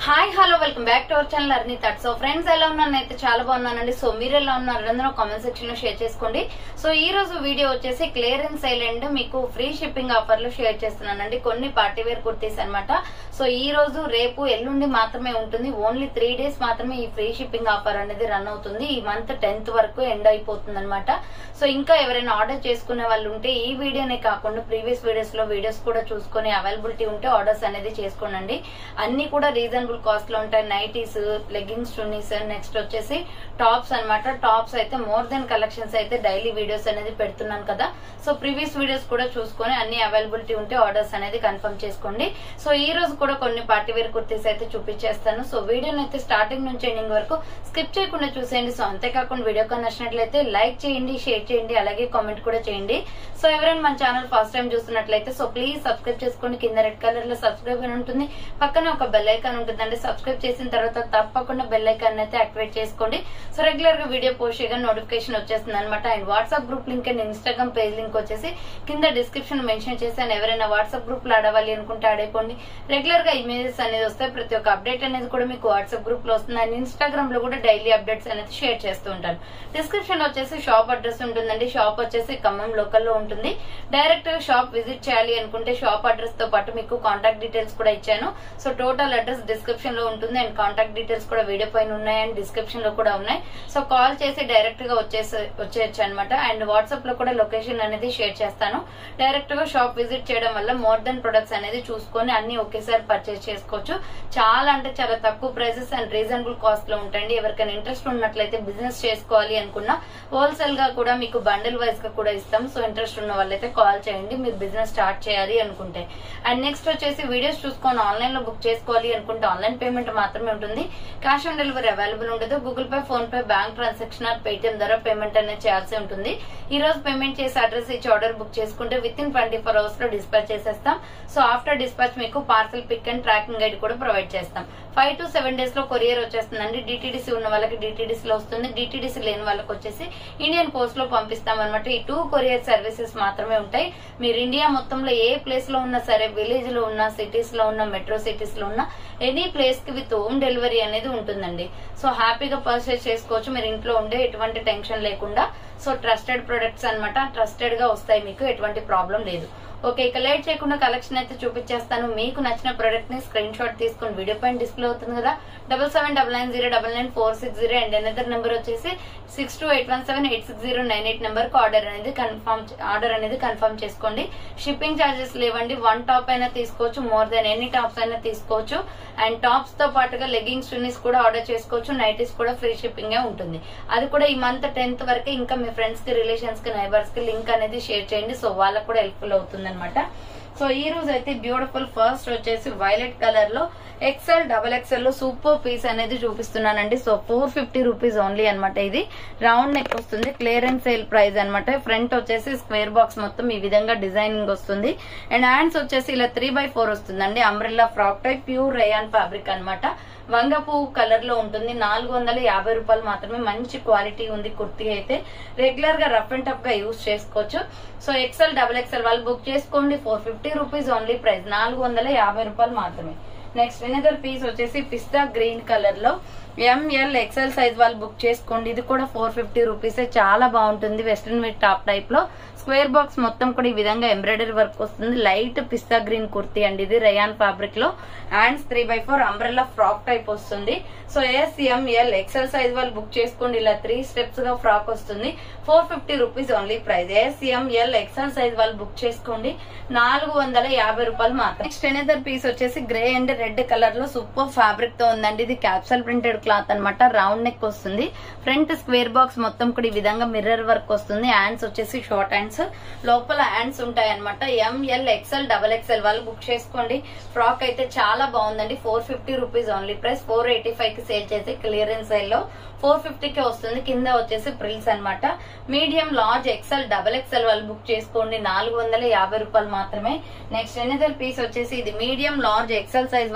hi hello welcome back to our channel అర్నీ థట్ so friends ఎలా ఉన్నాను అయితే చాలా బాగున్నానండి సో మీరు ఎలా ఉన్నారు అందరూ కామెంట్ సెక్షన్ లో షేర్ చేసుకోండి సో ఈ రోజు వీడియో వచ్చేసి క్లియరెన్స్ సేల్ అండ్ మీకు ఫ్రీ షిప్పింగ్ ఆఫర్ లో షేర్ చేస్తున్నానండి కొన్ని పార్టీ వేర్ కుర్తీస్ అన్నమాట సో ఈ రోజు రేపు ఎల్లుండి మాత్రమే ఉంటుంది ఓన్లీ త్రీ డేస్ మాత్రమే ఈ ఫ్రీ షిప్పింగ్ ఆఫర్ అనేది రన్ అవుతుంది ఈ మంత్ టెన్త్ వరకు ఎండ్ అయిపోతుంది అనమాట సో ఇంకా ఎవరైనా ఆర్డర్ చేసుకునే వాళ్ళు ఉంటే ఈ వీడియోనే కాకుండా ప్రీవియస్ వీడియోస్ లో వీడియోస్ కూడా చూసుకొని అవైలబిలిటీ ఉంటే ఆర్డర్స్ అనేది చేసుకోనండి అన్ని కూడా రీజనబుల్ కాస్ట్ లో ఉంటాయి నైటీస్ లెగ్గింగ్స్ చున్నీస్ నెక్స్ట్ వచ్చేసి టాప్స్ అన్నమాట టాప్స్ అయితే మోర్ దెన్ కలెక్షన్స్ అయితే డైలీ వీడియోస్ అనేది పెడుతున్నాను కదా సో ప్రీవియస్ వీడియోస్ కూడా చూసుకొని అన్ని అవైలబిలిటీ ఉంటే ఆర్డర్స్ అనేది కన్ఫర్మ్ చేసుకోండి సో ఈ రోజు కూడా కొన్ని పార్టీ వేర్ కుర్తీస్ అయితే చూపించేస్తాను సో వీడియోని అయితే స్టార్టింగ్ నుంచి ఎండింగ్ వరకు స్కిప్ చేయకుండా చూసేయండి సో అంతేకాకుండా వీడియో కానీ నచ్చినట్లయితే లైక్ చేయండి షేర్ చేయండి అలాగే కామెంట్ కూడా చేయండి సో ఎవరైనా మన ఛానల్ ఫస్ట్ టైం చూస్తున్నట్లయితే సో ప్లీజ్ సబ్స్క్రైబ్ చేసుకోండి కింద రెడ్ కలర్ లో సబ్స్క్రైబ్ అని ఉంటుంది పక్కనే ఒక బెల్ ఐకాన్ ఉంటుందండి సబ్స్క్రైబ్ చేసిన తర్వాత తప్పకుండా బెల్ ఐకాన్ అయితే యాక్టివేట్ చేసుకోండి సో రెగ్యులర్ గా వీడియో పోస్ట్ చేయగా నోటిఫికేషన్ వచ్చేస్తుంది అనమాట and WhatsApp group link and Instagram page link వచ్చేసి కింద డిస్క్రిప్షన్ మెన్షన్ చేశాను ఎవరైనా వాట్సాప్ గ్రూప్ లో ఆడవాలి అనుకుంటే ఆడైపోండి రెగ్యులర్ గా ఇమేజెస్ అనేది వస్తాయి ప్రతి ఒక్క అప్డేట్ అనేది కూడా మీకు వాట్సాప్ గ్రూప్ లో వస్తుంది అండ్ ఇన్స్టాగ్రామ్ లో కూడా డైలీ అప్డేట్స్ అనేది షేర్ చేస్తూ ఉంటాను డిస్క్రిప్షన్ లో వచ్చేసి షాప్ అడ్రస్ ఉంటుందండి షాప్ వచ్చేసి ఖమ్మం లోకల్ లో ఉంటుంది డైరెక్ట్ గా షాప్ విజిట్ చేయాలి అనుకుంటే షాప్ అడ్రస్ తో పాటు మీకు కాంటాక్ట్ డీటెయిల్స్ కూడా ఇచ్చాను సో టోటల్ అడ్రస్ డిస్క్రిప్షన్ లో ఉంటుంది అండ్ కాంటాక్ట్ డీటెయిల్స్ కూడా వీడియో పైన ఉన్నాయి అండ్ డిస్క్రిప్షన్ లో కూడా ఉన్నాయి సో కాల్ చేసి డైరెక్ట్ గా వచ్చేసి వచ్చేయచ్చు అనమాట అండ్ వాట్సాప్ లో కూడా లొకేషన్ అనేది షేర్ చేస్తాను డైరెక్ట్ గా షాప్ విజిట్ చేయడం వల్ల మోర్ దెన్ ప్రొడక్ట్స్ అనేది చూసుకొని అన్ని ఒకేసారి పర్చేస్ చేసుకోవచ్చు చాలా అంటే చాలా తక్కువ ప్రైసెస్ అండ్ రీజనబుల్ కాస్ట్ లో ఉంటాయండి ఎవరికైనా ఇంట్రెస్ట్ ఉన్నట్లయితే బిజినెస్ చేసుకోవాలి అనుకున్నా హోల్సేల్ గా కూడా మీకు బండిల్ వైజ్ గా కూడా ఇస్తాం సో ఇంట్రెస్ట్ ఉన్న వాళ్ళైతే కాల్ చేయండి మీరు బిజినెస్ స్టార్ట్ చేయాలి అనుకుంటే అండ్ నెక్స్ట్ వచ్చేసి వీడియోస్ చూసుకొని ఆన్లైన్ లో బుక్ చేసుకోవాలి అనుకుంటే ఆన్లైన్ పేమెంట్ మాత్రమే ఉంటుంది క్యాష్ ఆన్ డెలివరీ అవైలబుల్ ఉండదు Google Pay PhonePe bank transaction or Paytm ద్వారా పేమెంట్ అనేది చేయాల్సి ఉంటుంది ఈ రోజు పేమెంట్ చేసి అడ్రస్ ఇచ్చి ఆర్డర్ బుక్ చేసుకుంటే within twenty four hours లో డిస్పాచ్ చేసేస్తాం సో ఆఫ్టర్ డిస్పాచ్ మీకు parcel pic and tracking guide కూడా ప్రొవైడ్ చేస్తాం ఫైవ్ టు సెవెన్ డేస్ లో కొరియర్ వచ్చేస్తుందండి డిటిడిసి ఉన్న వాళ్ళకి డిటిడిసి లో వస్తుంది డిటిడిసి లేని వాళ్ళకి వచ్చేసి ఇండియన్ పోస్ట్ లో పంపిస్తాం అనమాట ఈ టూ కొరియర్ సర్వీసెస్ మాత్రమే ఉంటాయి మీరు ఇండియా మొత్తంలో ఏ ప్లేస్ లో ఉన్నా సరే విలేజ్ లో ఉన్న సిటీస్ లో ఉన్న మెట్రో సిటీస్ లో ఉన్న ఎనీ ప్లేస్ కి విత్ హోమ్ డెలివరీ అనేది ఉంటుందండి సో హ్యాపీగా పర్చేస్ చేసుకోవచ్చు మీరు ఇంట్లో ఉండే ఎటువంటి టెన్షన్ లేకుండా సో ట్రస్టెడ్ ప్రొడక్ట్స్ అనమాట ట్రస్టెడ్ గా వస్తాయి మీకు ఎటువంటి ప్రాబ్లం లేదు ఓకే ఇక లేట్ చేయకుండా కలెక్షన్ అయితే చూపించేస్తాను మీకు నచ్చిన ప్రొడక్ట్ ని స్క్రీన్ షాట్ తీసుకుని వీడియో పైన డిస్ప్లే అవుతుంది కదా double seven double nine zero double nine four six zero and another number వచ్చేసి six two eight one seven eight six zero nine eight number కు ఆర్డర్ అనేది కన్ఫర్మ్ ఆర్డర్ అనేది confirm చేసుకోండి shipping charges లేవండి one top అయినా తీసుకోవచ్చు more than any tops అయినా తీసుకోవచ్చు అండ్ టాప్స్ తో పాటుగా లెగ్గింగ్స్ చున్నీస్ కూడా ఆర్డర్ చేసుకోవచ్చు నైటీస్ కూడా ఫ్రీ షిప్పింగ్ ఉంటుంది అది కూడా ఈ మంత్ టెన్త్ వరకే ఇంకా మీ ఫ్రెండ్స్ కి రిలేషన్స్ కి నైబర్స్ కి లింక్ అనేది షేర్ చేయండి సో వాళ్ళకు కూడా హెల్ప్ఫుల్ అవుతుంది అనమాట సో ఈ రోజు అయితే బ్యూటిఫుల్ ఫస్ట్ వచ్చేసి వైలెట్ కలర్ లో ఎక్సెల్ డబల్ ఎక్సెల్ లో సూపర్ పీస్ అనేది చూపిస్తున్నానండి so four fifty rupees only అనమాట ఇది రౌండ్ నెక్ వస్తుంది క్లియరెన్స్ సేల్ ప్రైస్ అనమాట ఫ్రంట్ వచ్చేసి స్క్వేర్ బాక్స్ మొత్తం ఈ విధంగా డిజైనింగ్ వస్తుంది అండ్ హ్యాండ్స్ వచ్చేసి ఇలా త్రీ బై ఫోర్ వస్తుందండి umbrella frock type pure rayon fabric అనమాట వంగ పువ్వు కలర్ లో ఉంటుంది నాలుగు వందల యాభై రూపాయలు మాత్రమే మంచి క్వాలిటీ ఉంది కుర్తీ అయితే రెగ్యులర్ గా రఫ్ అండ్ టఫ్ గా యూజ్ చేసుకోవచ్చు సో ఎక్సెల్ డబుల్ ఎక్సెల్ వాళ్ళు బుక్ చేసుకోండి four fifty rupees only price నాలుగు వందల యాభై రూపాయలు మాత్రమే నెక్స్ట్ ఎనదర్ పీస్ వచ్చేసి పిస్తా గ్రీన్ కలర్ లో ఎంఎల్ ఎక్సెల్ సైజ్ వాళ్ళు బుక్ చేసుకోండి ఇది కూడా ఫోర్ ఫిఫ్టీ రూపీస్ చాలా బాగుంటుంది వెస్ట్రన్ విత్ టాప్ టైప్ లో స్క్వేర్ బాక్స్ మొత్తం కూడా ఈ విధంగా ఎంబ్రాయిడరీ వర్క్ వస్తుంది లైట్ పిస్తా గ్రీన్ కుర్తీ అండి ఇది రయాన్ ఫ్యాబ్రిక్ లో hands three by four umbrella frock type వస్తుంది so S M L XL size వాళ్ళు బుక్ చేసుకోండి ఇలా త్రీ స్టెప్స్ గా ఫ్రాక్ వస్తుంది four fifty rupees only price S M L XL size వాళ్ళు బుక్ చేసుకోండి నాలుగు వందల యాభై రూపాయలు మాత్రం నెక్స్ట్ ఎనదర్ పీస్ వచ్చేసి గ్రే అండ్ రెడ్ కలర్ లో సూపర్ ఫ్యాబ్రిక్ తో ఉందండి ఇది క్యాప్సల్ ప్రింటెడ్ క్లాత్ అనమాట రౌండ్ నెక్ వస్తుంది ఫ్రంట్ స్క్వేర్ బాక్స్ మొత్తం కూడా ఈ విధంగా మిర్రర్ వర్క్ వస్తుంది హ్యాండ్స్ వచ్చేసి షార్ట్ హ్యాండ్స్ లోపల హ్యాండ్స్ ఉంటాయి అనమాట ఎంఎల్ ఎక్సెల్ డబల్ ఎక్సెల్ వాళ్ళు బుక్ చేసుకోండి ఫ్రాక్ అయితే చాలా బాగుందండి four fifty rupees only price four eighty five కి సేల్ చేసి క్లియరెన్స్ సేల్ లో ఫోర్ ఫిఫ్టీకే వస్తుంది కింద వచ్చేసి ప్రిల్స్ అనమాట medium large XL double XL వాళ్ళు బుక్ చేసుకోండి నాలుగు వందల యాభై రూపాయలు మాత్రమే నెక్స్ట్ ఎనదర్ పీస్ వచ్చేసి ఇది మీడియం లార్జ్ ఎక్సెల్ సైజ్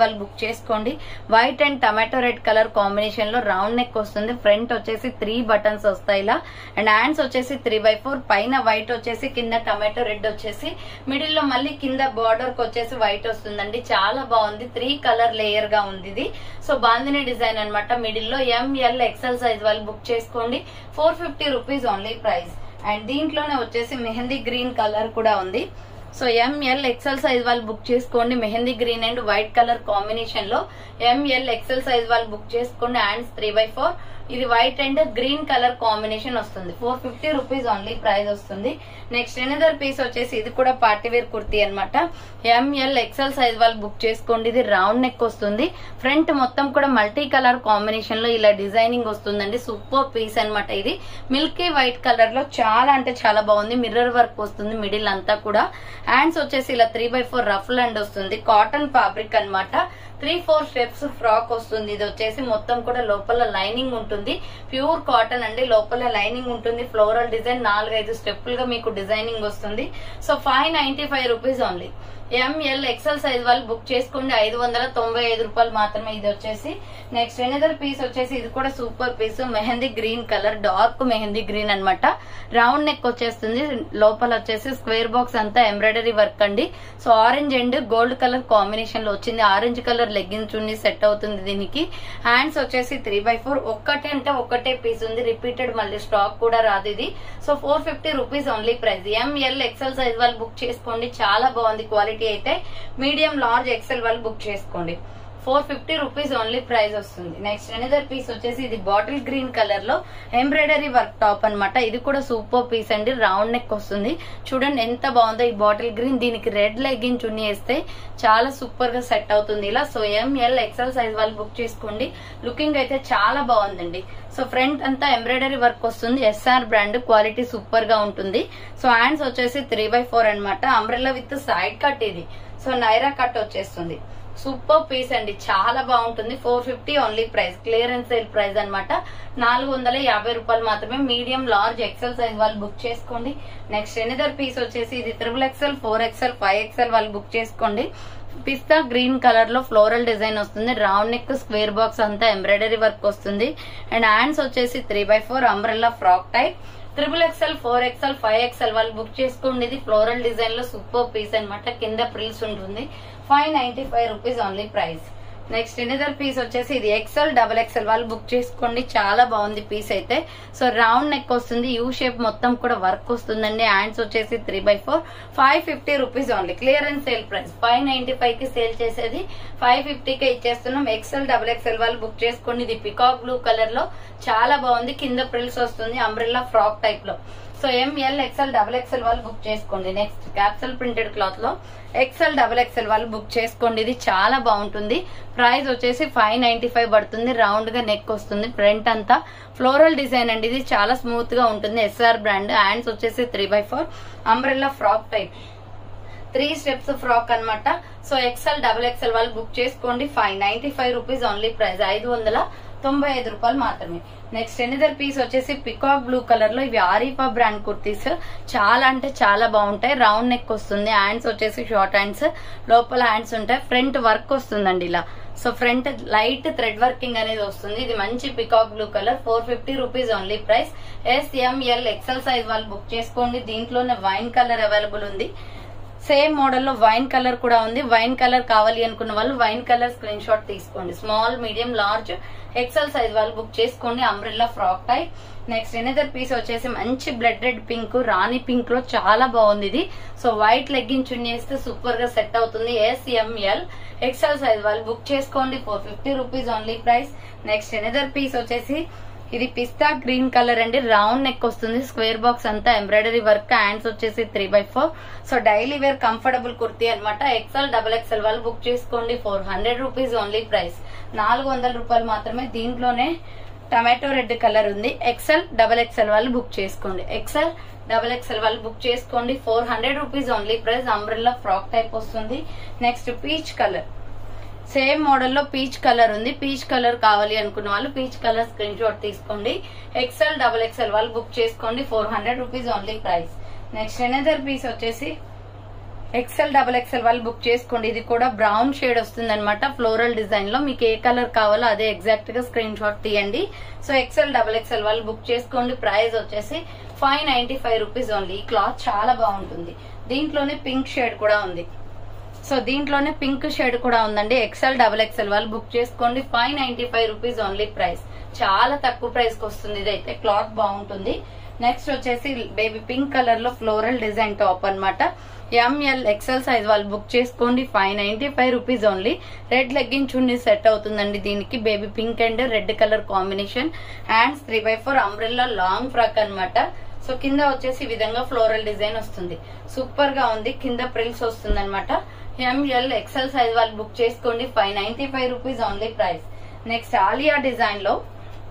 వాళ్ళు బుక్ చేసుకోండి white and tomato red colour combination లో రౌండ్ నెక్ వస్తుంది ఫ్రంట్ వచ్చేసి త్రీ బటన్స్ వస్తాయి ఇలా అండ్ హ్యాండ్స్ వచ్చేసి త్రీ బై ఫోర్ పైన వైట్ వచ్చేసి కింద టమాటో రెడ్ వచ్చేసి మిడిల్ లో మళ్ళీ కింద బార్డర్ కి వచ్చేసి వైట్ వస్తుందండి చాలా బాగుంది త్రీ కలర్ లేయర్ గా ఉంది ఇది సో బాందిని డిజైన్ అనమాట మిడిల్ లో ఎంఎల్ ఎక్సెల్ సైజ్ వాళ్ళు బుక్ చేసుకోండి four fifty rupees only price and దీంట్లోనే వచ్చేసి మెహందీ గ్రీన్ కలర్ కూడా ఉంది సో ఎంఎల్ ఎక్సెల్ సైజ్ వాళ్ళు బుక్ చేసుకోండి mehndi green and white colour combination లో ఎంఎల్ ఎక్సెల్ సైజ్ వాళ్ళు బుక్ చేసుకోండి హ్యాండ్స్ త్రీ బై ఫోర్ ఇది white and green colour combination వస్తుంది four fifty rupees only price వస్తుంది నెక్స్ట్ ఎనదర్ పీస్ వచ్చేసి ఇది కూడా పార్టీ వేర్ కుర్తీ అనమాట ఎంఎల్ ఎక్సెల్ సైజ్ వాళ్ళు బుక్ చేసుకోండి ఇది రౌండ్ నెక్ వస్తుంది ఫ్రంట్ మొత్తం కూడా మల్టీ కలర్ కాంబినేషన్ లో ఇలా డిజైనింగ్ వస్తుందండి సూపర్ పీస్ అన్నమాట ఇది మిల్కీ వైట్ కలర్ లో చాలా అంటే చాలా బాగుంది మిర్రర్ వర్క్ వస్తుంది మిడిల్ అంతా కూడా హ్యాండ్స్ వచ్చేసి ఇలా three by four rough and వస్తుంది కాటన్ ఫ్యాబ్రిక్ అన్నమాట త్రీ ఫోర్ స్టెప్స్ ఫ్రాక్ వస్తుంది ఇది వచ్చేసి మొత్తం కూడా లోపల లైనింగ్ ఉంటుంది ప్యూర్ కాటన్ అండి లోపల లైనింగ్ ఉంటుంది ఫ్లోరల్ డిజైన్ నాలుగైదు స్టెప్పులుగా మీకు డిజైనింగ్ వస్తుంది so five ninety five rupees only M L XL size వాళ్ళు బుక్ చేసుకోండి ఐదు వందల తొంభై ఐదు రూపాయలు మాత్రమే ఇది వచ్చేసి నెక్స్ట్ ఎనదర్ పీస్ వచ్చేసి ఇది కూడా super piece mehndi green colour dark mehndi green అన్నమాట రౌండ్ నెక్ వచ్చేస్తుంది లోపల వచ్చేసి స్క్వేర్ బాక్స్ అంతా ఎంబ్రాయిడరీ వర్క్ అండి so orange and gold colour combination లో వచ్చింది orange colour legging chunni set అవుతుంది దీనికి హ్యాండ్స్ వచ్చేసి త్రీ బై ఫోర్ ఒక్కటే అంటే ఒక్కటే పీస్ ఉంది రిపీటెడ్ మళ్ళీ స్టాక్ కూడా రాదు ఇది so four fifty rupees only price M L XL size వాళ్ళు బుక్ చేసుకోండి చాలా బాగుంది క్వాలిటీ అయితే మీడియం లార్జ్ ఎక్సెల్ వాళ్ళు బుక్ చేసుకోండి four fifty rupees only price వస్తుంది నెక్స్ట్ ఎనదర్ పీస్ వచ్చేసి ఇది బాటిల్ గ్రీన్ కలర్ లో ఎంబ్రాయిడరీ వర్క్ టాప్ అన్నమాట ఇది కూడా సూపర్ పీస్ అండి రౌండ్ నెక్ వస్తుంది చూడండి ఎంత బాగుందో ఈ బాటిల్ గ్రీన్ దీనికి రెడ్ లెగ్గిన్ చున్నీ వేస్తే చాలా సూపర్ గా సెట్ అవుతుంది ఇలా సో ఎంఎల్ ఎక్సెల్ సైజ్ వాళ్ళు బుక్ చేసుకోండి లుకింగ్ అయితే చాలా బాగుందండి సో ఫ్రంట్ అంతా ఎంబ్రాయిడరీ వర్క్ వస్తుంది ఎస్ఆర్ బ్రాండ్ క్వాలిటీ సూపర్ గా ఉంటుంది సో హ్యాండ్స్ వచ్చేసి త్రీ బై ఫోర్ అనమాట అంబ్రెల్లా విత్ సైడ్ కట్ ఇది సో నైరా కట్ వచ్చేస్తుంది సూపర్ పీస్ అండి చాలా బాగుంటుంది four fifty only price clearance sale price అనమాట నాలుగు వందల యాభై రూపాయలు మాత్రమే మీడియం లార్జ్ ఎక్సెల్ సైజ్ వాళ్ళు బుక్ చేసుకోండి నెక్స్ట్ ఎనిదర్ పీస్ వచ్చేసి ఇది triple XL four XL five XL వాళ్ళు బుక్ చేసుకోండి పిస్తా గ్రీన్ కలర్ లో ఫ్లోరల్ డిజైన్ వస్తుంది రౌండ్ నెక్ స్క్వేర్ బాక్స్ అంతా ఎంబ్రాయిడరీ వర్క్ వస్తుంది అండ్ హ్యాండ్స్ వచ్చేసి three by four umbrella frock type triple XL four XL five XL వాళ్ళు book చేసుకోండి ఇది ఫ్లోరల్ డిజైన్ లో సూపర్ పీస్ అనమాట కింద ప్రిల్స్ ఉంటుంది five ninety five rupees only price next another piece వచ్చేసి ఇది ఎక్సెల్ డబల్ ఎక్సెల్ వాళ్ళు బుక్ చేసుకోండి చాలా బాగుంది పీస్ అయితే సో రౌండ్ నెక్ వస్తుంది యూ షేప్ మొత్తం కూడా వర్క్ వస్తుందండి హ్యాండ్స్ వచ్చేసి three by four five fifty rupees only clearance sale price five ninety five కి సేల్ చేసేది ఫైవ్ ఫిఫ్టీకే ఇచ్చేస్తున్నాం ఎక్సెల్ డబల్ ఎక్సెల్ వాళ్ళు బుక్ చేసుకోండి ఇది పికాక్ బ్లూ కలర్ లో చాలా బాగుంది కింద ప్రిల్స్ వస్తుంది అంబ్రెల్లా ఫ్రాక్ టైప్ లో so M L XL double XL వాళ్ళు బుక్ చేసుకోండి నెక్స్ట్ క్యాప్సల్ ప్రింటెడ్ క్లాత్ లో ఎక్సెల్ డబల్ ఎక్సెల్ వాళ్ళు బుక్ చేసుకోండి ఇది చాలా బాగుంటుంది ప్రైస్ వచ్చేసి ఫైవ్ నైన్టీ ఫైవ్ పడుతుంది రౌండ్ గా నెక్ వస్తుంది ఫ్రంట్ అంతా ఫ్లోరల్ డిజైన్ అండి ఇది చాలా స్మూత్ గా ఉంటుంది ఎస్ఆర్ బ్రాండ్ హ్యాండ్స్ వచ్చేసి three by four umbrella frock type three steps frock అన్నమాట సో ఎక్సెల్ డబల్ ఎక్సెల్ వాళ్ళు బుక్ చేసుకోండి five ninety five rupees only price ఐదు వందల తొంభై ఐదు రూపాయలు మాత్రమే నెక్స్ట్ ఎనిదర్ పీస్ వచ్చేసి పికాక్ బ్లూ కలర్ లో ఇవి ఆరిఫా బ్రాండ్ కుర్తీస్ చాలా అంటే చాలా బాగుంటాయి రౌండ్ నెక్ వస్తుంది హ్యాండ్స్ వచ్చేసి షార్ట్ హ్యాండ్స్ లోపల హ్యాండ్స్ ఉంటాయి ఫ్రంట్ వర్క్ వస్తుందండి ఇలా so front light thread working అనేది వస్తుంది ఇది మంచి peacock blue colour four fifty rupees only price S M L XL size వాళ్ళు బుక్ చేసుకోండి దీంట్లోనే వైన్ కలర్ అవైలబుల్ ఉంది సేమ్ మోడల్ లో వైన్ కలర్ కూడా ఉంది వైన్ కలర్ కావాలి అనుకున్న వాళ్ళు వైన్ కలర్ స్క్రీన్ షాట్ తీసుకోండి small medium large XL size వాళ్ళు బుక్ చేసుకోండి umbrella frock type next another piece వచ్చేసి మంచి బ్లడ్ రెడ్ పింక్ రాణి పింక్ లో చాలా బాగుంది ఇది సో వైట్ లెగ్గిన్ చున్నీ వేస్తే సూపర్ గా సెట్ అవుతుంది ఎస్ఎంఎల్ ఎక్సెల్ సైజ్ వాళ్ళు బుక్ చేసుకోండి four fifty rupees only price next another piece వచ్చేసి ఇది పిస్తా గ్రీన్ కలర్ అండి రౌండ్ నెక్ వస్తుంది స్క్వేర్ బాక్స్ అంతా ఎంబ్రాయిడరీ వర్క్ హ్యాండ్స్ వచ్చేసి three by four so daily wear comfortable kurti అనమాట ఎక్సెల్ డబల్ ఎక్సెల్ వాళ్ళు బుక్ చేసుకోండి four hundred rupees only price నాలుగు వందల రూపాయలు మాత్రమే దీంట్లోనే టమాటో రెడ్ కలర్ ఉంది ఎక్సెల్ డబల్ ఎక్సెల్ వాళ్ళు బుక్ చేసుకోండి ఎక్సెల్ డబల్ ఎక్సెల్ వాళ్ళు బుక్ చేసుకోండి four hundred rupees only price umbrella frock type వస్తుంది next peach colour same model లో పీచ్ కలర్ ఉంది పీచ్ కలర్ కావాలి అనుకున్న వాళ్ళు పీచ్ కలర్ స్క్రీన్ షాట్ తీసుకోండి ఎక్సెల్ డబల్ ఎక్సెల్ వాళ్ళు బుక్ చేసుకోండి four hundred rupees only price next another piece వచ్చేసి ఎక్సెల్ డబల్ ఎక్సెల్ వాళ్ళు బుక్ చేసుకోండి ఇది కూడా బ్రౌన్ షేడ్ వస్తుంది అనమాట ఫ్లోరల్ డిజైన్ లో మీకు ఏ కలర్ కావాలో అదే ఎగ్జాక్ట్ గా స్క్రీన్ షాట్ తీయండి సో ఎక్సెల్ డబల్ ఎక్సెల్ వాళ్ళు బుక్ చేసుకోండి ప్రైస్ వచ్చేసి five ninety five rupees only ఈ క్లాత్ చాలా బాగుంటుంది దీంట్లోనే పింక్ షేడ్ కూడా ఉంది సో దీంట్లోనే పింక్ షేడ్ కూడా ఉందండి ఎక్సెల్ డబల్ ఎక్సెల్ వాళ్ళు బుక్ చేసుకోండి five ninety five rupees only price చాలా తక్కువ ప్రైస్ కి వస్తుంది ఇదైతే క్లాత్ బాగుంటుంది నెక్స్ట్ వచ్చేసి బేబీ పింక్ కలర్ లో ఫ్లోరల్ డిజైన్ టాప్ అన్నమాట ఎంఎల్ ఎక్సెల్ సైజ్ వాళ్ళు బుక్ చేసుకోండి five ninety five rupees only red legging chunni set అవుతుందండి దీనికి baby pink and red colour combination hands three by four umbrella long frock అన్నమాట so కింద వచ్చేసి ఈ విధంగా ఫ్లోరల్ డిజైన్ వస్తుంది సూపర్ గా ఉంది కింద ప్రిల్స్ వస్తుంది అనమాట ఎంఎల్ ఎక్సెల్ సైజ్ వాళ్ళు బుక్ చేసుకోండి five ninety five rupees only price next Alia design లో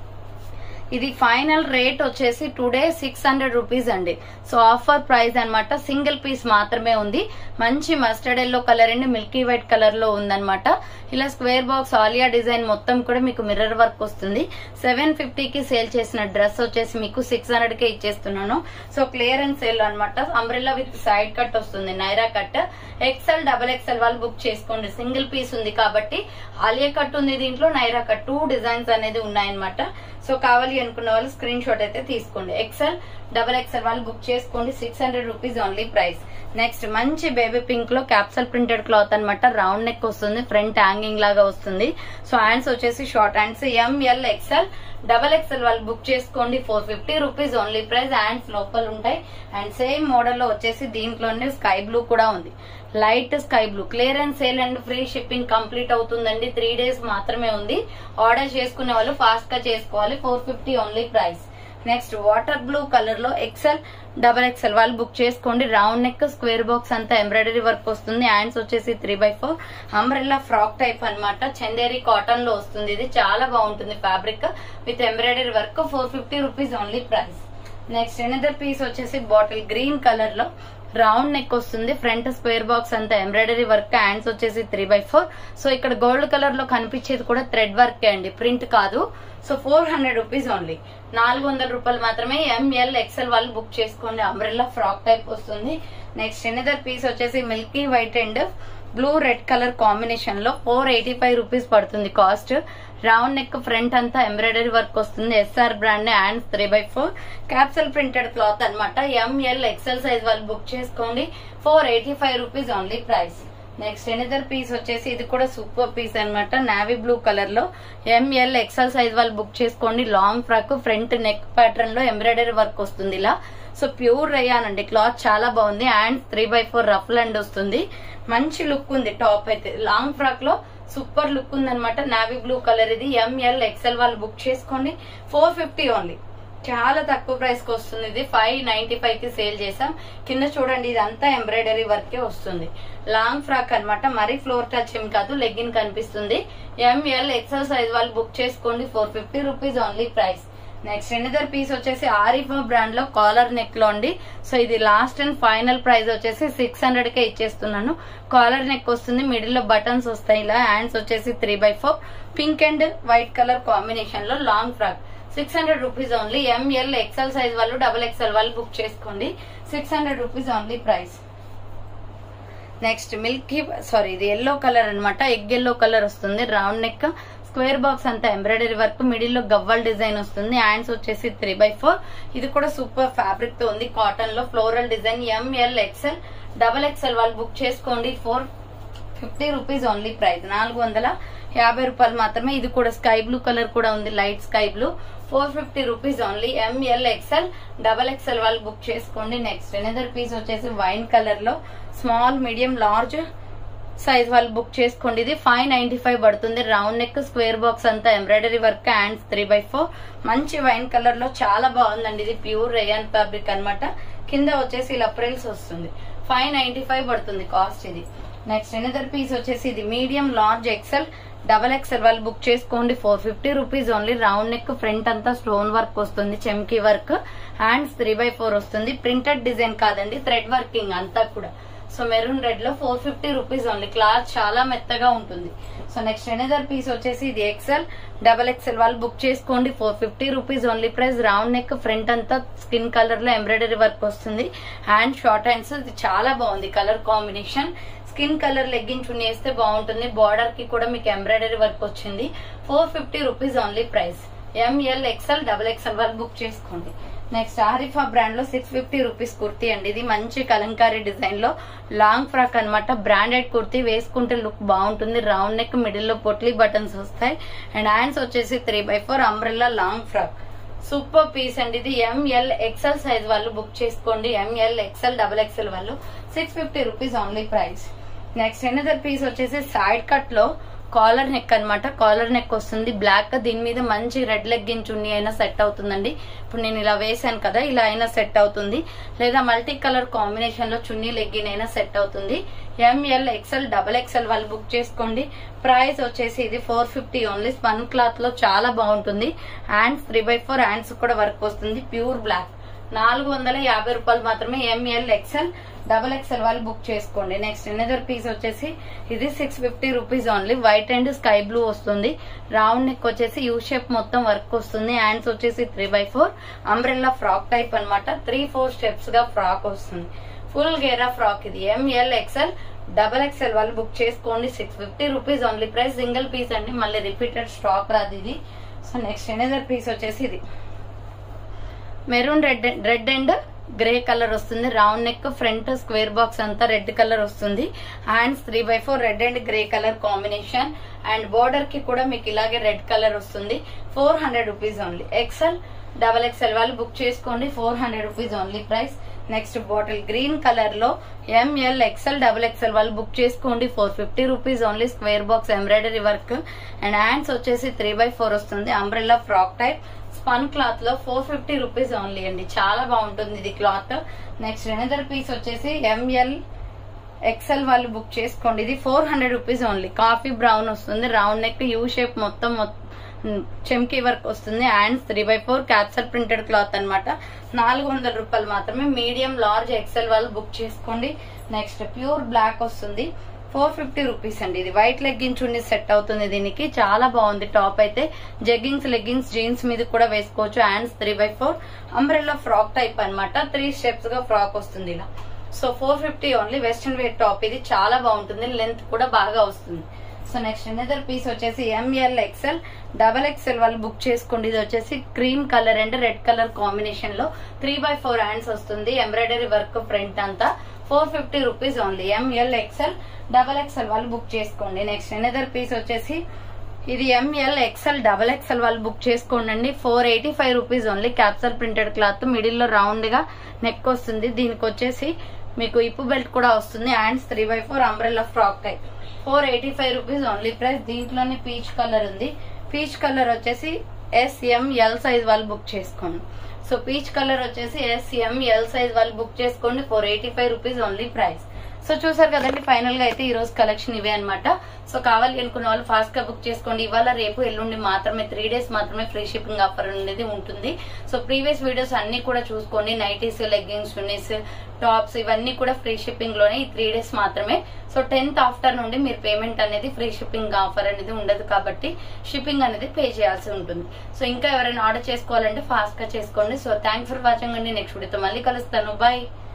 ఇది ఫైనల్ రేట్ వచ్చేసి టుడే సిక్స్ హండ్రెడ్ రూపీస్ అండి సో ఆఫర్ ప్రైస్ అన్నమాట సింగిల్ పీస్ మాత్రమే ఉంది మంచి mustard yellow colour and milky white colour లో ఉందన్నమాట ఇలా స్క్వేర్ బాక్స్ ఆలియా డిజైన్ మొత్తం కూడా మీకు మిర్రర్ వర్క్ వస్తుంది సెవెన్ కి సేల్ చేసిన డ్రెస్ వచ్చేసి మీకు సిక్స్ హండ్రెడ్ కే ఇచ్చేస్తున్నాను సో క్లియరెన్స్ సేల్ అన్నమాట అంబ్రెల్లా విత్ సైడ్ కట్ వస్తుంది Naira cut XL double XL వాళ్ళు బుక్ చేసుకోండి సింగిల్ పీస్ ఉంది కాబట్టి ఆలియా కట్ ఉంది దీంట్లో నైరా కట్ టూ డిజైన్స్ అనేది ఉన్నాయన్నమాట సో కావాలి అనుకున్న వాళ్ళు స్క్రీన్ షాట్ అయితే తీసుకోండి ఎక్సెల్ డబల్ ఎక్సెల్ వాళ్ళు బుక్ చేసుకోండి six hundred rupees only price next మంచి బేబీ పింక్ లో క్యాప్సల్ ప్రింటెడ్ క్లాత్ అన్నమాట రౌండ్ నెక్ వస్తుంది ఫ్రంట్ హ్యాంగింగ్ లాగా వస్తుంది సో హ్యాండ్స్ వచ్చేసి short hands M L XL double XL వాళ్ళు బుక్ చేసుకోండి four fifty rupees only price hands లోపల ఉంటాయి అండ్ సేమ్ మోడల్ లో వచ్చేసి దీంట్లోనే స్కై బ్లూ కూడా ఉంది light sky blue clearance sale and free shipping complete అవుతుందండి త్రీ డేస్ మాత్రమే ఉంది ఆర్డర్ చేసుకునే వాళ్ళు ఫాస్ట్ గా చేసుకోవాలి four fifty only price next water blue colour లో ఎక్సెల్ డబల్ ఎక్సెల్ వాళ్ళు బుక్ చేసుకోండి రౌండ్ నెక్ స్క్వేర్ బాక్స్ అంతా ఎంబ్రాయిడరీ వర్క్ వస్తుంది హ్యాండ్స్ వచ్చేసి three by four umbrella frock type అన్నమాట చందేరి కాటన్ లో వస్తుంది ఇది చాలా బాగుంటుంది fabric with embroidery work four fifty rupees only price next another piece వచ్చేసి బాటిల్ గ్రీన్ కలర్ లో రౌండ్ నెక్ వస్తుంది ఫ్రంట్ స్క్వేర్ బాక్స్ అంతా ఎంబ్రాయిడరీ వర్క్ హ్యాండ్స్ వచ్చేసి త్రీ బై ఫోర్ సో ఇక్కడ గోల్డ్ కలర్ లో కనిపించేది కూడా థ్రెడ్ వర్క్ అండి ప్రింట్ కాదు so four hundred rupees only నాలుగు వందల రూపాయలు మాత్రమే ఎంఎల్ ఎక్సెల్ వాళ్ళు బుక్ చేసుకోండి అంబ్రెల్లా ఫ్రాక్ టైప్ వస్తుంది నెక్స్ట్ ఎనదర్ పీస్ వచ్చేసి milky white and blue red colour combination లో ఫోర్ ఎయిటీ ఫైవ్ రూపీస్ పడుతుంది కాస్ట్ రౌండ్ నెక్ ఫ్రంట్ అంతా ఎంబ్రాయిడరీ వర్క్ వస్తుంది SR brand hands three by four capsule printed cloth అనమాట M L XL size వాళ్ళు book చేసుకోండి four eighty five rupees only price next another piece వచ్చేసి ఇది కూడా super piece అన్నమాట నావీ బ్లూ కలర్ లో ఎంఎల్ ఎక్సెల్ సైజ్ వాళ్ళు బుక్ చేసుకోండి long frock front neck pattern లో ఎంబ్రాయిడరీ వర్క్ వస్తుంది ఇలా సో ప్యూర్ రేయాన్ అండి క్లాత్ చాలా బాగుంది and three by four rough and వస్తుంది మంచి లుక్ ఉంది టాప్ అయితే లాంగ్ ఫ్రాక్ లో సూపర్ లుక్ ఉంది అనమాట నావీ బ్లూ కలర్ ఇది ఎంఎల్ ఎక్సెల్ వాళ్ళు బుక్ చేసుకోండి ఫోర్ ఫిఫ్టీ ఓన్లీ చాలా తక్కువ ప్రైస్ కి వస్తుంది ఇది ఫైవ్ నైన్టీ ఫైవ్ కి సేల్ చేసాం కింద చూడండి ఇది అంతా ఎంబ్రాయిడరీ వర్కే వస్తుంది లాంగ్ ఫ్రాక్ అన్నమాట మరీ ఫ్లోర్ టచ్ ఏం కాదు లెగ్గిన్ కనిపిస్తుంది ఎంఎల్ ఎక్సెల్ సైజ్ వాళ్ళు బుక్ చేసుకోండి four fifty rupees only price next another piece వచ్చేసి ఆరిఫా బ్రాండ్ లో కాలర్ నెక్ లో అండి సో ఇది లాస్ట్ అండ్ ఫైనల్ ప్రైస్ వచ్చేసి సిక్స్ హండ్రెడ్ కే ఇచ్చేస్తున్నాను కాలర్ నెక్ వస్తుంది మిడిల్ లో బటన్స్ వస్తాయి ఇలా హ్యాండ్స్ వచ్చేసి three by four pink and white colour combination లో long frock six hundred rupees only M L XL size వాళ్ళు డబల్ ఎక్సెల్ వాళ్ళు బుక్ చేసుకోండి six hundred rupees only price next milky sorry ఇది yellow colour అన్నమాట egg yellow colour వస్తుంది round neck square box అంతా embroidery work middle లో గవ్వల్ design వస్తుంది హ్యాండ్స్ వచ్చేసి త్రీ బై ఫోర్ ఇది కూడా సూపర్ ఫ్యాబ్రిక్ తో ఉంది కాటన్ లో floral design M L XL double XL వాళ్ళు బుక్ చేసుకోండి four fifty rupees only price నాలుగు వందల యాభై రూపాయలు మాత్రమే ఇది కూడా స్కై బ్లూ కలర్ కూడా ఉంది light sky blue four fifty rupees only M L XL double XL వాళ్ళు బుక్ చేసుకోండి నెక్స్ట్ ఎనదర్ పీస్ వచ్చేసి వైన్ కలర్ లో స్మాల్ మీడియం లార్జ్ సైజ్ వాళ్ళు బుక్ చేసుకోండి ఇది ఫైవ్ నైన్టీ ఫైవ్ పడుతుంది రౌండ్ నెక్ స్క్వేర్ బాక్స్ అంతా embroidery work hands three by four మంచి వైన్ కలర్ లో చాలా బాగుందండి ఇది ప్యూర్ రేయాన్ ఫ్యాబ్రిక్ అన్నమాట కింద వచ్చేసి ఇలా ప్రిల్స్ వస్తుంది ఫైవ్ నైన్టీ ఫైవ్ పడుతుంది కాస్ట్ ఇది నెక్స్ట్ ఎనదర్ పీస్ వచ్చేసి ఇది medium large XL double XL వాళ్ళు బుక్ చేసుకోండి four fifty rupees only round neck front అంతా స్టోన్ వర్క్ వస్తుంది chamki work hands three by four వస్తుంది ప్రింటెడ్ డిజైన్ కాదండి థ్రెడ్ వర్కింగ్ అంతా కూడా సో మెరూన్ రెడ్ లో four fifty rupees only cloth చాలా మెత్తగా ఉంటుంది సో నెక్స్ట్ ఎనదర్ పీస్ వచ్చేసి ఇది ఎక్సెల్ డబల్ ఎక్సెల్ వాళ్ళు బుక్ చేసుకోండి four fifty rupees only price round neck front అంతా స్కిన్ కలర్ లో ఎంబ్రాయిడరీ వర్క్ వస్తుంది హ్యాండ్ షార్ట్ హ్యాండ్స్ ఇది చాలా బాగుంది colour combination skin colour legging chunni వేస్తే బాగుంటుంది బార్డర్ కి కూడా మీకు ఎంబ్రాయిడరీ వర్క్ వచ్చింది four fifty rupees only price M L XL double XL వాళ్ళు బుక్ చేసుకోండి నెక్స్ట్ ఆరిఫా బ్రాండ్ లో సిక్స్ ఫిఫ్టీ రూపీస్ కుర్తీ అండి ఇది మంచి కలంకారీ డిజైన్ లో లాంగ్ ఫ్రాక్ అన్నమాట బ్రాండెడ్ కుర్తీ వేసుకుంటే లుక్ బాగుంటుంది రౌండ్ నెక్ మిడిల్ లో పొట్లీ బటన్స్ వస్తాయి అండ్ హ్యాండ్స్ వచ్చేసి three by four umbrella long frock super piece అండి ఇది ఎంఎల్ ఎక్సెల్ సైజ్ వాళ్ళు బుక్ చేసుకోండి ఎంఎల్ ఎక్సెల్ డబల్ ఎక్సెల్ వాళ్ళు six fifty rupees only price next another piece వచ్చేసి సైడ్ కట్ లో కాలర్ నెక్ అన్నమాట కాలర్ నెక్ వస్తుంది బ్లాక్ దీని మీద మంచి రెడ్ లెగ్గిన్ చున్నీ అయినా సెట్ అవుతుందండి ఇప్పుడు నేను ఇలా వేసాను కదా ఇలా అయినా సెట్ అవుతుంది లేదా మల్టీ కలర్ కాంబినేషన్ లో చున్నీ లెగ్గిన్ అయినా సెట్ అవుతుంది ఎంఎల్ ఎక్సెల్ డబల్ ఎక్సెల్ వాళ్ళు బుక్ చేసుకోండి ప్రైస్ వచ్చేసి ఇది four fifty only spun cloth లో చాలా బాగుంటుంది hands three by four hands కూడా వర్క్ వస్తుంది ప్యూర్ బ్లాక్ నాలుగు వందల యాభై రూపాయలు మాత్రమే ఎంఎల్ ఎక్సెల్ డబల్ ఎక్సెల్ వాళ్ళు బుక్ చేసుకోండి నెక్స్ట్ ఎనదర్ పీస్ వచ్చేసి ఇది six fifty rupees only white and sky blue వస్తుంది రౌండ్ నెక్ వచ్చేసి యూ షేప్ మొత్తం వర్క్ వస్తుంది హ్యాండ్స్ వచ్చేసి three by four umbrella frock type అన్నమాట త్రీ ఫోర్ స్టెప్స్ గా ఫ్రాక్ వస్తుంది ఫుల్ గేరా ఫ్రాక్ ఇది ఎంఎల్ ఎక్సెల్ డబల్ ఎక్సెల్ వాళ్ళు బుక్ చేసుకోండి six fifty rupees only price single piece అండి మళ్ళీ రిపీటెడ్ స్టాక్ రాదు ఇది సో నెక్స్ట్ ఎనదర్ పీస్ వచ్చేసి ఇది maroon red red and grey colour వస్తుంది round neck front square box అంతా రెడ్ కలర్ వస్తుంది hands three by four red and grey colour combination and border కి కూడా మీకు ఇలాగే రెడ్ కలర్ వస్తుంది four hundred rupees only XL double XL వాళ్ళు book చేసుకోండి four hundred rupees only price next bottle green colour లో M L XL double XL వాళ్ళు book చేసుకోండి four fifty rupees only square box embroidery work and hands వచ్చేసి three by four వస్తుంది umbrella frock type spun cloth లో four fifty rupees only అండి చాలా బాగుంటుంది ఇది క్లాత్ నెక్స్ట్ ఎనదర్ పీస్ వచ్చేసి ఎంఎల్ ఎక్సెల్ వాళ్ళు బుక్ చేసుకోండి ఇది four hundred rupees only coffee brown వస్తుంది రౌండ్ నెక్ యూ షేప్ మొత్తం చెమ్కీ వర్క్ వస్తుంది hands three by four capsule printed cloth అన్నమాట నాలుగు వందల రూపాయలు మాత్రమే మీడియం లార్జ్ ఎక్సెల్ వాళ్ళు బుక్ చేసుకోండి నెక్స్ట్ ప్యూర్ బ్లాక్ వస్తుంది ఫోర్ ఫిఫ్టీ రూపీస్ అండి ఇది వైట్ లెగ్గిన్స్ ఉండి సెట్ అవుతుంది దీనికి చాలా బాగుంది టాప్ అయితే జెగ్గింగ్స్ లెగ్గింగ్స్ జీన్స్ మీద కూడా వేసుకోవచ్చు hands three by four umbrella frock type అన్నమాట త్రీ స్టెప్స్ గా ఫ్రాక్ వస్తుంది ఇలా so four fifty only western wear top ఇది చాలా బాగుంటుంది లెంత్ కూడా బాగా వస్తుంది సో నెక్స్ట్ ఎనదర్ పీస్ వచ్చేసి ఎంఎల్ ఎక్సెల్ డబల్ ఎక్సెల్ వాళ్ళు బుక్ చేసుకోండి ఇది వచ్చేసి cream colour and red colour combination లో త్రీ బై ఫోర్ హ్యాండ్స్ వస్తుంది ఎంబ్రాయిడరీ వర్క్ ఫ్రంట్ అంతా four fifty rupees only M L XL double XL వాళ్ళు బుక్ చేసుకోండి నెక్స్ట్ ఎనదర్ పీస్ వచ్చేసి ఇది ఎంఎల్ ఎక్సెల్ డబల్ ఎక్సెల్ వాళ్ళు బుక్ చేసుకోండి four eighty five rupees only capsule printed cloth middle లో round గా నెక్ వస్తుంది దీనికి వచ్చేసి మీకు ఇప్పు బెల్ట్ కూడా వస్తుంది hands three by four umbrella frock type four eighty five rupees only price దీంట్లోనే పీచ్ కలర్ ఉంది పీచ్ కలర్ వచ్చేసి ఎస్ఎంఎల్ సైజ్ వాళ్ళు బుక్ చేసుకోండి సో పీచ్ కలర్ వచ్చేసి ఎస్ఎంఎల్ సైజ్ వాళ్ళు బుక్ చేసుకోండి four eighty five rupees only price so చూసారు కదండి ఫైనల్ గా అయితే ఈ రోజు కలెక్షన్ ఇవే అనమాట సో కావాలి అనుకున్న వాళ్ళు ఫాస్ట్ గా బుక్ చేసుకోండి ఇవాళ రేపు ఎల్లుండి మాత్రమే త్రీ డేస్ మాత్రమే ఫ్రీ షిప్పింగ్ ఆఫర్ అనేది ఉంటుంది సో ప్రీవియస్ వీడియోస్ అన్ని కూడా చూసుకోండి నైటీస్ లెగ్గింగ్స్ చున్నీస్ టాప్స్ ఇవన్నీ కూడా ఫ్రీ షిప్పింగ్ లోనే ఈ త్రీ డేస్ మాత్రమే సో టెన్త్ ఆఫ్టర్ నుండి మీరు పేమెంట్ అనేది ఫ్రీ షిప్పింగ్ ఆఫర్ అనేది ఉండదు కాబట్టి షిప్పింగ్ అనేది పే చేయాల్సి ఉంటుంది సో ఇంకా ఎవరైనా ఆర్డర్ చేసుకోవాలంటే ఫాస్ట్ గా చేసుకోండి సో థ్యాంక్స్ ఫర్ వాచింగ్ అండి నెక్స్ట్ వీడియోతో మళ్ళీ కలుస్తాను బాయ్